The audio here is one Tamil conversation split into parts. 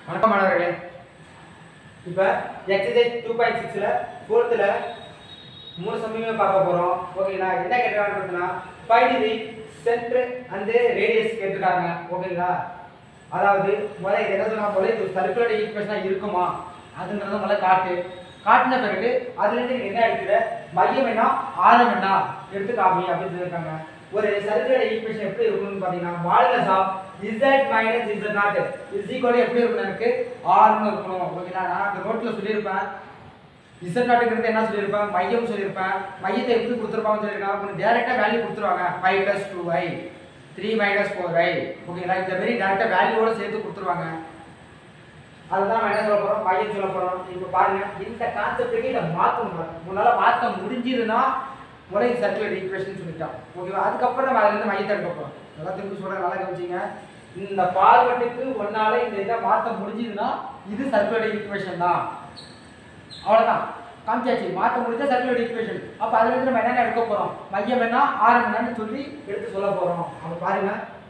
வணக்கம் மாணவர்களே இப்போ எக்ஸசைஸ் டூ பாயிண்ட் சிக்ஸில் ஃபோர்த்தில் மூணு சமயமே பார்க்க போகிறோம் ஓகேங்களா என்ன கேட்டுருக்காங்கன்னா ஃபைண்ட் தி சென்டர் அந்த ரேடியஸ் கேட்டிருக்காங்க ஓகேங்களா அதாவது முதல்ல இது என்ன சொன்னா போல இது சர்க்குலர் ஈக்குவேஷனாக இருக்குமா அதுன்றத முதல்ல காட்டு காட்டின பிறகு அதுலேருந்து நீங்க என்ன எடுக்கிற மையம் என்ன ஆழம் என்ன எடுத்து காமி அப்படின்னு சொல்லியிருக்காங்க ஒரு சர்க்குலர் ஈக்குவேஷன் எப்படி இருக்கும்னு பார்த்தீங்கன்னா modulus of z minus z nought is equal எப்படி இருக்கணும் எனக்கு ஆர்னு இருக்கணும் ஓகேங்களா நான் அந்த நோட்டில் சொல்லியிருப்பேன் z நாட்டுங்கிறது என்ன சொல்லியிருப்பேன் மையம் சொல்லியிருப்பேன் மையத்தை எப்படி கொடுத்துருப்பாங்கன்னு சொல்லியிருக்காங்க உங்களுக்கு டேரெக்டாக வேல்யூ கொடுத்துருவாங்க five plus two i three minus four i ஓகேங்களா இந்த மாதிரி டேரெக்டாக வேல்யூவோட சேர்த்து கொடுத்துருவாங்க அதுதான் நம்ம என்ன சொல்ல போறோம் பையன் சொல்ல போறோம் இப்போ பாருங்க இந்த கான்செப்ட்டுக்கு இதை மாற்றணும் உன்னால மாற்ற முடிஞ்சதுன்னா முறை சர்க்குலர் ஈக்குவேஷன் சொல்லிட்டோம் ஓகேவா அதுக்கப்புறம் நம்ம அதுலேருந்து மையத்தை எடுக்க போறோம் நல்லா திரும்பி சொல்ற நல்லா கவனிச்சிங்க இந்த பார்வட்டுக்கு ஒன்னால இந்த இதை மாற்ற முடிஞ்சதுன்னா இது சர்க்குலர் ஈக்குவேஷன் தான் அவ்வளவுதான் காமிச்சாச்சு மாற்ற முடிஞ்ச சர்க்குலர் ஈக்குவேஷன் அப்போ அதுல இருந்து நம்ம என்னென்ன எடுக்க போறோம் மையம் என்ன ஆரம் என்னன்னு சொல்லி எடுத்து சொல்ல போறோம் அப்போ பாருங்க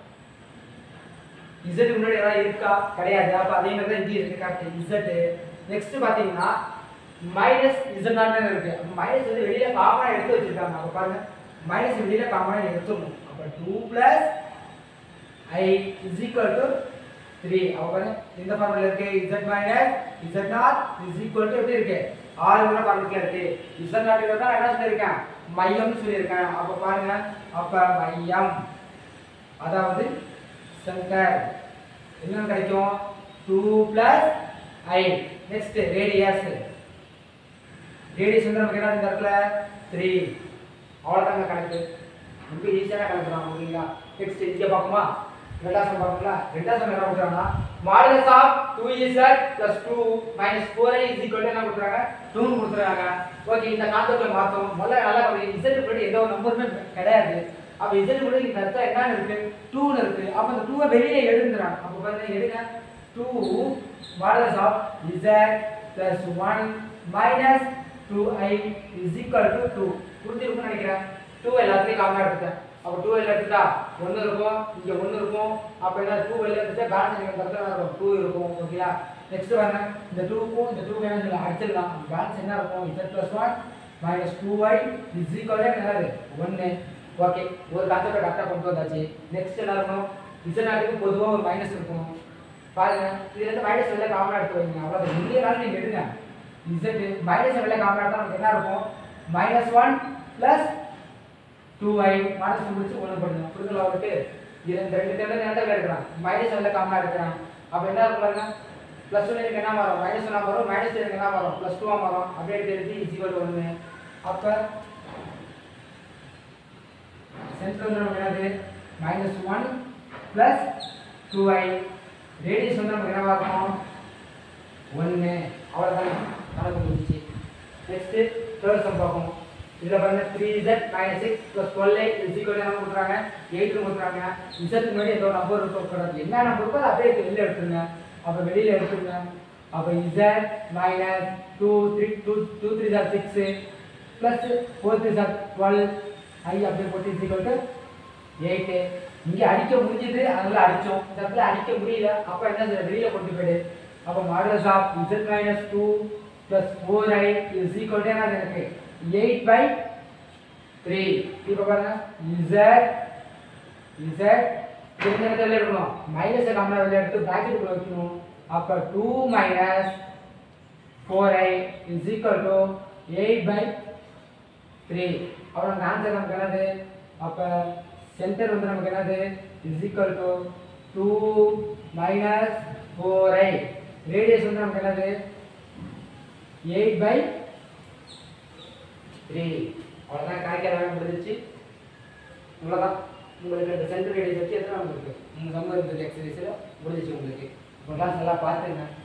இசட் முன்னாடி ஏதாவது இருக்கா கிடையாது அப்போ அதே மாதிரி தான் இங்கே இருக்கு கரெக்ட் இசட் நெக்ஸ்ட் பார்த்தீங்கன்னா மைனஸ் இசட் நாட்னு இருக்கு மைனஸ் வந்து வெளியில காமனா எடுத்து வச்சிருக்காங்க அப்போ பாருங்க மைனஸ் வெளியில காமனா எடுத்துடணும் அப்போ two plus i is equal to three அப்போ பாருங்க இந்த ஃபார்முலா இருக்கு z minus z nought is equal to எப்படி இருக்கு ஆறு கூட ஃபார்முலா இருக்கு இசட் நாட்டுக்கு தான் என்ன சொல்லியிருக்கேன் மையம்னு சொல்லியிருக்கேன் அப்போ பாருங்க அப்போ மையம் அதாவது சென்டர் என்ன கிடைக்கும் two plus i next radius radius வந்து நமக்கு என்ன இந்த இடத்துல த்ரீ அவ்வளோதாங்க கணக்கு ரொம்ப ஈஸியான கணக்கு தான் ஓகேங்களா நெக்ஸ்ட் இங்கே பார்க்குமா ரெண்டாம் சம் பார்க்கல ரெண்டாம் சம் என்ன கொடுக்குறாங்கன்னா modulus of two z plus two minus four i is equal என்ன கொடுக்குறாங்க டூன்னு கொடுத்துருக்காங்க ஓகே இந்த கான்செப்ட்ல மாற்றோம் முதல்ல நல்லா இசட் படி எந்த ஒரு நம்பருமே கிடையாது அப்ப இசட் கூட இந்த இடத்துல என்னன்னு இருக்கு டூன்னு இருக்கு அப்ப அந்த டூவை வெளியே எழுதுறாங்க அப்ப பாருங்க எடுங்க two modulus of z plus one minus two i is equal to two புரிஞ்சிருக்கும்னு நினைக்கிறேன் டூ எல்லாத்துலையும் காமனாக எடுத்துட்டேன் அப்போ டூ வெளில எடுத்துட்டா ஒன்று இருக்கும் இங்கே ஒன்று இருக்கும் அப்போ என்ன டூ வெளில எடுத்துட்டா பேலன்ஸ் எனக்கு இடத்துல என்ன இருக்கும் டூ இருக்கும் ஓகேயா நெக்ஸ்ட் பாருங்க இந்த டூக்கும் இந்த டூ வேணும் சொல்லி அடிச்சிடலாம் பேலன்ஸ் என்ன இருக்கும் z plus one minus two y is equal என்னது ஒன்று ஓகே ஒரு கான்செப்டை கரெக்டாக கொண்டு வந்தாச்சு நெக்ஸ்ட் என்ன இருக்கணும் இசட் நாட்டுக்கு பொதுவாக ஒரு மைனஸ் இருக்கும் பாருங்க இதுல இருந்து மைனஸ் வெளில காமனாக எடுத்து வைங்க அவ்வளோ இங்கே நாள் நீங்கள் எடுங்க இசட் மைனஸ் வெளில காமனாக எடுத்தால் நமக்கு என்ன இருக்கும் minus one plus two i minus முடிச்சு ஒன்று பண்ணுங்க புரிதல் அவருக்கு இந்த ரெண்டு டேர்ல என்ன எடுக்கிறான் மைனஸ் வெளில காமனாக எடுக்கிறான் அப்போ என்ன இருக்கும் பாருங்க ப்ளஸ் ஒன் எனக்கு என்ன வரும் மைனஸ் ஒன்னாக வரும் மைனஸ் எனக்கு என்ன வரும் ப்ளஸ் டூவாக வரும் அப்படியே எடுத்து இசிவல் ஒன்று அப்போ சென்டர் வந்து நமக்கு என்னது minus one plus two i radius வந்து நமக்கு என்னவா இருக்கும் ஒன்று அவ்வளோதான் கணக்கு முடிஞ்சிச்சு நெக்ஸ்ட்டு தேர்ட் சம் பார்ப்போம் இதில் பாருங்க three z minus six plus twelve eight is equal என்ன கொடுக்குறாங்க எயிட் கொடுக்குறாங்க இசத்துக்கு முன்னாடி ஏதோ நம்பர் இருக்கக்கூடாது என்ன நம்பர் இருக்கோ அதை அப்படியே வெளியில் எடுத்துருங்க அப்போ வெளியில் எடுத்துருங்க அப்போ z minus two three two two three சார் சிக்ஸு ப்ளஸ் ஃபோர் த்ரீ சார் டுவெல் ஐ அப்படியே போட்டு இஸ் ஈக்குவல் டு எயிட்டு இங்கே அடிக்க முடிஞ்சது அதனால அடித்தோம் இந்த இடத்துல அடிக்க முடியல அப்போ என்ன செய்ய வெளியில் கொண்டு போயிடு அப்போ modulus of z minus two plus four i is equal to என்ன எனக்கு எயிட் பை த்ரீ இப்போ பாருங்க இசட் இசட் இந்த இடத்துல இருக்கணும் மைனஸை நம்ம வெளியே எடுத்து ப்ராக்கெட்டுக்குள்ள வைக்கணும் அப்போ two minus four i is equal to eight by three அப்புறம் அந்த ஆன்சர் நமக்கு என்னது அப்போ சென்டர் வந்து நமக்கு என்னது is equal to two minus four i radius வந்து நமக்கு என்னது எயிட் பை த்ரீ அவ்வளோதான் கணக்கிற வேலை முடிஞ்சிச்சு இவ்வளோதான் உங்களுக்கு இந்த சென்டர் ரேடியஸ் வச்சு எத்தனை வந்துருக்கு உங்கள் சம்மர் இருந்தது எக்ஸசைஸில் முடிஞ்சிச்சு உங்களுக்கு உங்கள் கிளாஸ் நல்லா பார்த்துங்க